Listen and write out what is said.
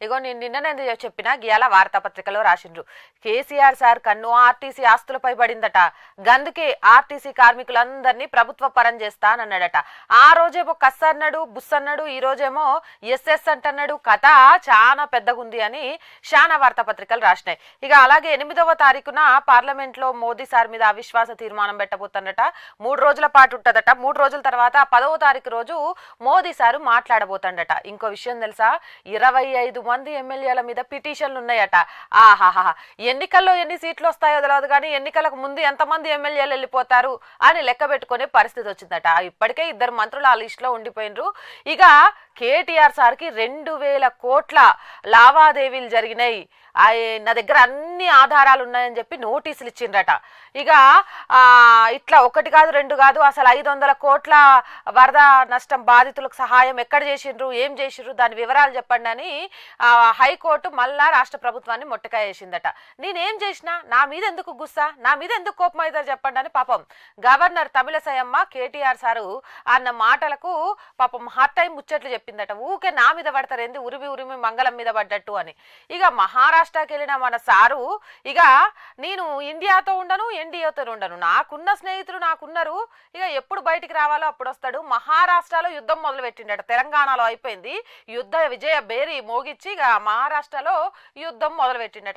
ఇగో నేను నిన్ననే చెప్పిన గియాల వార్తాపత్రికలో రాసిండ్రు కేసీఆర్ సార్ కన్ను ఆర్టీసీ ఆస్తులపై పడిందట గందుకే ఆర్టీసీ కార్మికులందరినీ ప్రభుత్వ పరం చేస్తా అని అన్నాడట ఆ రోజేమో కస్ అన్నాడు బుస్ అన్నాడు ఈ రోజేమో ఎస్ఎస్ అంటున్నాడు కథ చాలా పెద్దగుంది అని శానా వార్తాపత్రికలు రాసినాయి ఇక అలాగే ఎనిమిదవ తారీఖున పార్లమెంట్ లో మోదీ సార్ మీద అవిశ్వాస తీర్మానం పెట్టబోతున్నట మూడు రోజుల పాటు ఉంటదట మూడు రోజుల తర్వాత పదవ తారీఖు రోజు మోదీ సారు మాట్లాడబోతాడట ఇంకో విషయం తెలుసా ఇరవై ఐదు మంది ఎమ్మెల్యేల మీద పిటిషన్లు ఉన్నాయట ఆహాహా ఎన్నికల్లో ఎన్ని సీట్లు వస్తాయో తెలియదు కానీ ఎన్నికలకు ముందు ఎంతమంది ఎమ్మెల్యేలు వెళ్ళిపోతారు అని లెక్క పెట్టుకునే పరిస్థితి వచ్చిందట ఇప్పటికే ఇద్దరు మంత్రులు ఆ లిస్టులో ఉండిపోయినరు ఇక కేటీఆర్ సార్కి రెండు వేల కోట్ల లావాదేవీలు జరిగినాయి ఆయ- నా దగ్గర అన్ని ఆధారాలు ఉన్నాయని చెప్పి నోటీసులు ఇచ్చిండ్రట ఇక ఆ, ఇట్లా ఒకటి కాదు రెండు కాదు అసలు ఐదు వందల కోట్ల వరద నష్టం బాధితులకు సహాయం ఎక్కడ చేసిండ్రు ఏం చేసిండ్రు దాని వివరాలు చెప్పండి అని ఆ, హైకోర్టు మళ్ళా రాష్ట్ర ప్రభుత్వాన్ని మొట్టకాయ వేసిందట నేనేం చేసినా నా మీద ఎందుకు గుస్సా నా మీద ఎందుకు కోపం అవుతారు చెప్పండి అని పాపం గవర్నర్ తమిళసయమ్మ కేటీఆర్ సారు అన్న మాటలకు పాపం హార్ట్ టైం ముచ్చట్లు చెప్పిందట ఊకే నా మీద పడతారు ఏంది ఉరిమి ఉరిమి మంగళం మీద పడ్డట్టు అని ఇక మహారాష్ట్రకి వెళ్ళిన మన సారు ఇక నేను ఇండియాతో ఉండను ఎన్డీఏతో ఉండను నాకున్న స్నేహితులు నాకున్నారు ఇక ఎప్పుడు బయటికి రావాలో అప్పుడు వస్తాడు మహారాష్ట్రలో యుద్ధం మొదలు పెట్టిండట తెలంగాణలో అయిపోయింది యుద్ధ విజయ బేరి మోగిచ్చి ఇక మహారాష్ట్రలో యుద్ధం మొదలు పెట్టిండట